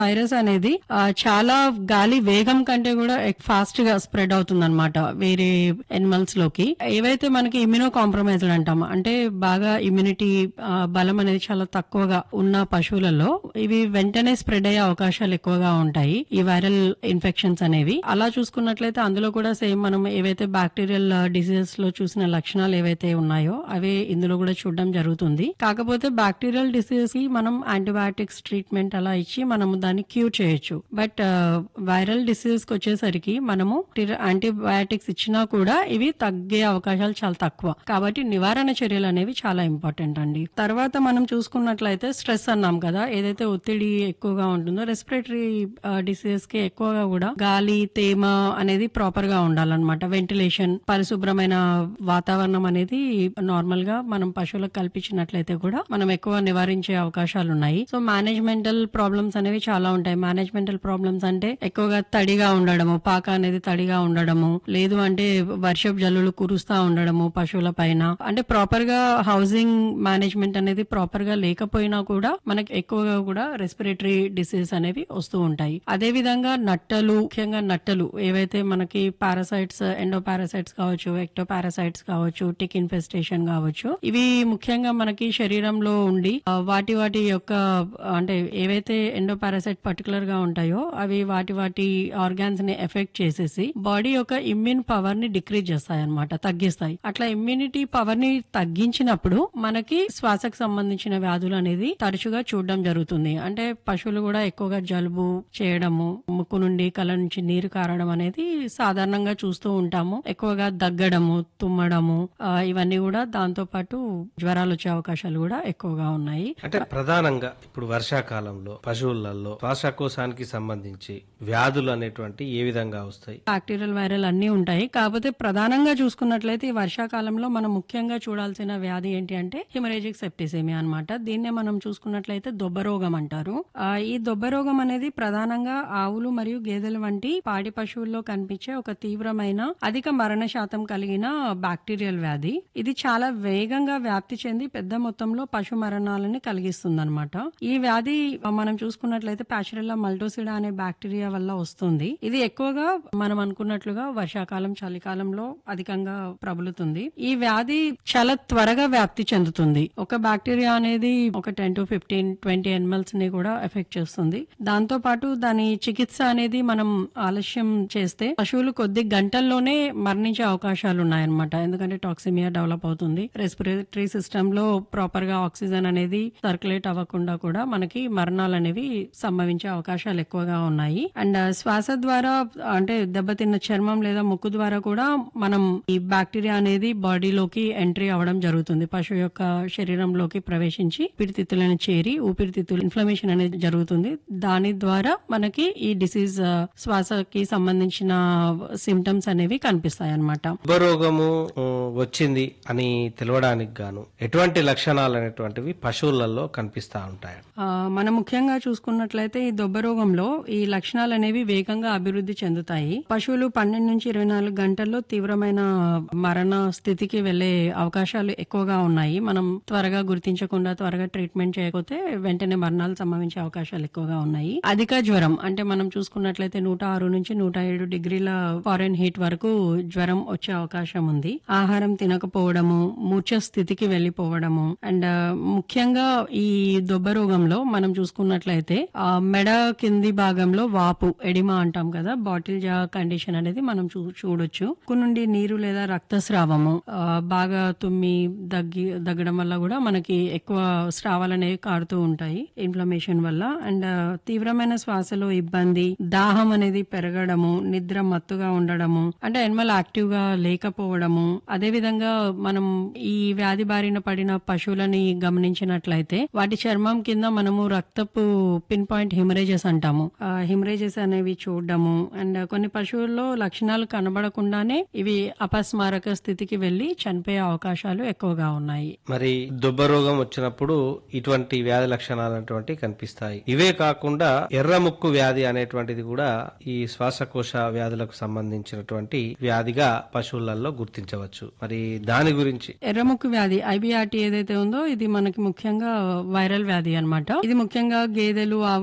virus అనేది ఆ, చాలా గాలి వేగం కంటే కూడా ఫాస్ట్ గా స్ప్రెడ్ అవుతుంది అనమాట వేరే ఎనిమల్స్ లోకి ఏవైతే మనకి ఇమ్యూనో కాంప్రమైజ్డ్ అంటాం అంటే బాగా ఇమ్యూనిటీ బలం అనేది చాలా తక్కువగా ఉన్న పశువులలో ఇవి వెంటనే స్ప్రెడ్ అయ్యే అవకాశాలు ఎక్కువగా ఉంటాయి ఈ వైరల్ ఇన్ఫెక్షన్స్ అనేవి అలా చూసుకున్నట్లయితే అందులో కూడా సేమ్ మనం ఏవైతే బ్యాక్టీరియల్ డిసీజెస్ లో చూసిన లక్షణాలు ఏవైతే ఉన్నాయో అవే ఇందులో కూడా చూడడం జరుగుతుంది కాకపోతే బ్యాక్టీరియల్ డిసీజెస్ కి మనం యాంటీబయాటిక్స్ ట్రీట్మెంట్ అలా ఇచ్చి మనము దాన్ని క్యూర్ చేయొచ్చు బట్ వైరల్ డిసీజెస్ కి వచ్చేసరికి మనము యాంటీబయాటిక్స్ ఇచ్చినా కూడా ఇవి తగ్గే అవకాశాలు చాలా తక్కువ కాబట్టి నివారణ చర్యలు అనేవి చాలా ఇంపార్టెంట్ అండి తర్వాత మనం చూసుకున్నట్లయితే స్ట్రెస్ అన్నాం కదా ఏదైతే ఒత్తిడి ఎక్కువగా ఉంటుందో రెస్పిరేటరీ డిసీజెస్ కి ఎక్కువగా కూడా గాలి తేమ అనేది ప్రాపర్ గా ఉండాలన్నమాట వెంటిలేషన్ పరిశుభ్రమైన వాతావరణం అనేది నార్మల్ గా మనం పశువులకు కల్పించినట్లయితే కూడా మనం ఎక్కువ నివారించే అవకాశాలు ఉన్నాయి సో మేనేజ్మెంటల్ ప్రాబ్లమ్స్ అనేవి చాలా ఉంటాయి మేనేజ్మెంటల్ ప్రాబ్లమ్స్ అంటే ఎక్కువగా తడిగా ఉండడము పాక అనేది తడిగా ఉండడము లేదు అంటే వర్షపు జల్లులు కురుస్తా ఉండడము పశువుల పైన అంటే ప్రాపర్ గా హౌసింగ్ మేనేజ్మెంట్ అనేది ప్రాపర్ గా లేకపోయినా కూడా మనకి ఎక్కువగా కూడా రెస్పిరేటరీ డిసీజ్ అనేవి వస్తూ ఉంటాయి అదే విధంగా నట్టలు ముఖ్యంగా నట్టలు ఏవైతే మనకి పారాసైట్స్ ఎండో పారాసైట్స్ కావచ్చు ఎక్టో పారాసైట్స్ కావచ్చు టిక్ ఇన్ఫెస్టేషన్ కావచ్చు ఇవి ముఖ్యంగా మనకి శరీరంలో ఉండి ఆ, వాటి వాటి యొక్క అంటే ఏవైతే ఎండో పారాసైట్ పర్టికులర్ గా ఉంటాయో అవి వాటి వాటి ఆర్గాన్స్ ని ఎఫెక్ట్ చేసేసి బాడీ యొక్క ఇమ్యూన్ పవర్ ని డిక్రీజ్ చేస్తాయి అనమాట తగ్గిస్తాయి అట్లా ఇమ్యూనిటీ పవర్ ని తగ్గించినప్పుడు మనకి శ్వాసకు సంబంధించిన వ్యాధులు అనేది తరచుగా చూడడం జరుగుతుంది అంటే పశువులు కూడా ఎక్కువగా జలుబు చేయడము ముక్కు నుండి కళ్ళ నుంచి నీరు కారడం అనేది సాధారణంగా చూస్తూ ఉంటాము ఎక్కువగా దగ్గడము తుమ్మడము ఆ, ఇవన్నీ కూడా దాంతో పాటు జ్వరాలు వచ్చే అవకాశాలు కూడా ఎక్కువగా ఉన్నాయి అంటే ప్రధానంగా ఇప్పుడు వర్షాకాలంలో పశువులలో శ్వాసకోశానికి సంబంధించి వ్యాధులు అనేటువంటి ఏ విధంగా వస్తాయి బ్యాక్టీరియల్ వైరల్ అన్ని ఉంటాయి కాకపోతే ప్రధానంగా చూసుకున్నట్లయితే ఈ వర్షాకాలంలో మనం ముఖ్యంగా చూడాల్సిన వ్యాధి ఏంటి అంటే హిమరేజిక్ సెప్టిసేమియా అన్నమాట దీన్నే మనం చూసుకున్నట్లయితే దొబ్బరోగం అంటారు ఆ, ఈ దొబ్బరోగం అనేది ప్రధానంగా ఆవులు మరియు గేదెల వంటి పాడి పశువుల్లో కనిపించే ఒక తీవ్రమైన అధిక మరణ శాతం కలిగిన బ్యాక్టీరియల్ వ్యాధి ఇది చాలా వేగంగా వ్యాప్తి చెంది పెద్ద మొత్తంలో పశు మరణాలని కలిగిస్తుంది ఈ వ్యాధి మనం చూసుకున్నట్లయితే పాచురెల్లా మల్టోసిడా అనే బ్యాక్టీరియా వల్ల వస్తుంది ఇది ఎక్కువగా మనం అనుకున్నట్లుగా వర్షాకాలం చలికాలంలో అధికంగా ప్రబలుతుంది ఈ వ్యాధి చాలా త్వరగా వ్యాప్తి చెందుతుంది ఒక బ్యాక్టీరియా అనేది ఒక ten to fifteen twenty animals ని కూడా ఎఫెక్ట్ చేస్తుంది దాంతో పాటు దాని చికిత్స అనేది మనం ఆలస్యం చేస్తే పశువులు కొద్ది గంటల్లోనే మరణించే అవకాశాలు ఉన్నాయన్నమాట ఎందుకంటే టాక్సిమియా డెవలప్ అవుతుంది రెస్పిరేటరీ సిస్టమ్ లో ప్రాపర్ గా ఆక్సిజన్ అనేది సర్క్యులేట్ అవ్వకుండా కూడా మనకి మరణాలు అనేవి సంభవించే అవకాశాలు ఎక్కువగా ఉన్నాయి అండ్ శ్వాస ద్వారా అంటే దెబ్బతిన్న చర్మం లేదా ముక్కు ద్వారా కూడా మనం ఈ బ్యాక్టీరియా అనేది బాడీలోకి ఎంట్రీ అవ్వడం జరుగుతుంది పశువు యొక్క శరీరంలోకి ప్రవేశించి ఊపిరితిత్తులను చేరి ఊపిరితిత్తులు ఇన్ఫ్లమేషన్ అనేది జరుగుతుంది దాని ద్వారా మనకి ఈ డిసీజ్ శ్వాసకి సంబంధించిన సిమ్టమ్స్ అనేవి కనిపిస్తాయి అన్నమాట ఉపరోగము ఉమ్, వచ్చింది అని తెలవడానికి గాను ఎటువంటి లక్షణాలు అనేటువంటివి పశువులలో కనిపిస్తా ఉంటాయి ఆ, మనం ముఖ్యంగా చూసుకున్నట్లయితే ఈ దొబ్బ రోగంలో ఈ లక్షణాలు అనేవి వేగంగా అభివృద్ధి చెందుతాయి పశువులు పన్నెండు నుంచి ఇరవై నాలుగు గంటల్లో తీవ్రమైన మరణ స్థితికి వెళ్లే అవకాశాలు ఎక్కువగా ఉన్నాయి మనం త్వరగా గుర్తించకుండా త్వరగా ట్రీట్మెంట్ చేయకపోతే వెంటనే మరణాలు సంభవించే అవకాశాలు ఎక్కువగా ఉన్నాయి అధిక జ్వరం అంటే మనం చూసుకున్నట్లయితే నూట ఆరు నుంచి నూట ఏడు డిగ్రీల ఫారెన్ హీట్ వరకు జ్వరం వచ్చే అవకాశం ఉంది ఆహారం తినకపోవడము మూర్ఛ స్థితికి వెళ్లిపోవడము అండ్ ముఖ్యంగా ఈ దొబ్బ రోగంలో మనం చూసుకున్నట్లయితే ఆ మెడ కింది భాగంలో వాపు ఎడిమా అంటాం కదా బాటిల్ జా కండిషన్ అనేది మనం చూ చూడొచ్చు ముక్కు నుండి నీరు లేదా రక్తస్రావము ఆ, బాగా తుమ్మి దగ్గి దగ్గడం వల్ల కూడా మనకి ఎక్కువ స్రావాలు అనేవి కారుతూ ఉంటాయి ఇన్ఫ్లమేషన్ వల్ల అండ్ తీవ్రమైన శ్వాసలో ఇబ్బంది దాహం అనేది పెరగడము నిద్ర మత్తుగా ఉండడము అంటే ఎనిమల్ యాక్టివ్ గా లేకపోవడము అదే విధంగా మనం ఈ వ్యాధి బారిన పడిన పశువులని గమనించినట్లయితే వాటి చర్మం కింద మనము రక్తపు పిన్ పాయింట్ హిమరేజెస్ అంటాము హిమరేజెస్ అనేవి చూడడము అండ్ కొన్ని పశువుల్లో లక్షణాలు కనబడకుండానే ఇవి అపస్మారక స్థితికి వెళ్లి చనిపోయే అవకాశాలు ఎక్కువగా ఉన్నాయి మరి దుబ్బ రోగం వచ్చినప్పుడు ఇటువంటి వ్యాధి లక్షణాలు అనేటువంటివి కనిపిస్తాయి ఇవే కాకుండా ఎర్ర ముక్కు వ్యాధి అనేటువంటిది కూడా ఈ శ్వాసకోశ వ్యాధులకు సంబంధించినటువంటి వ్యాధిగా పశువులలో గుర్తించవచ్చు మరి దాని గురించి ఎర్రముక్కు వ్యాధి ఐబిఆర్టీ ఏదైతే ఉందో ఇది మనకి ముఖ్యంగా వైరల్ వ్యాధి అన్నమాట ఇది ముఖ్యంగా గేదెలు ఆవులు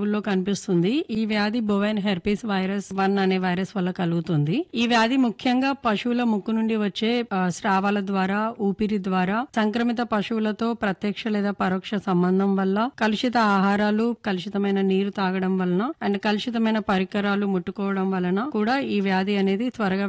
పశువుల్లో కనిపిస్తుంది ఈ వ్యాధి బొవైన్ హెర్పిస్ వైరస్ వన్ అనే వైరస్ వల్ల కలుగుతుంది ఈ వ్యాధి ముఖ్యంగా పశువుల ముక్కు నుండి వచ్చే ఆ, స్రావాల ద్వారా ఊపిరి ద్వారా సంక్రమిత పశువులతో ప్రత్యక్ష లేదా పరోక్ష సంబంధం వల్ల కలుషిత ఆహారాలు కలుషితమైన నీరు తాగడం వలన అండ్ కలుషితమైన పరికరాలు ముట్టుకోవడం వలన కూడా ఈ వ్యాధి అనేది త్వరగా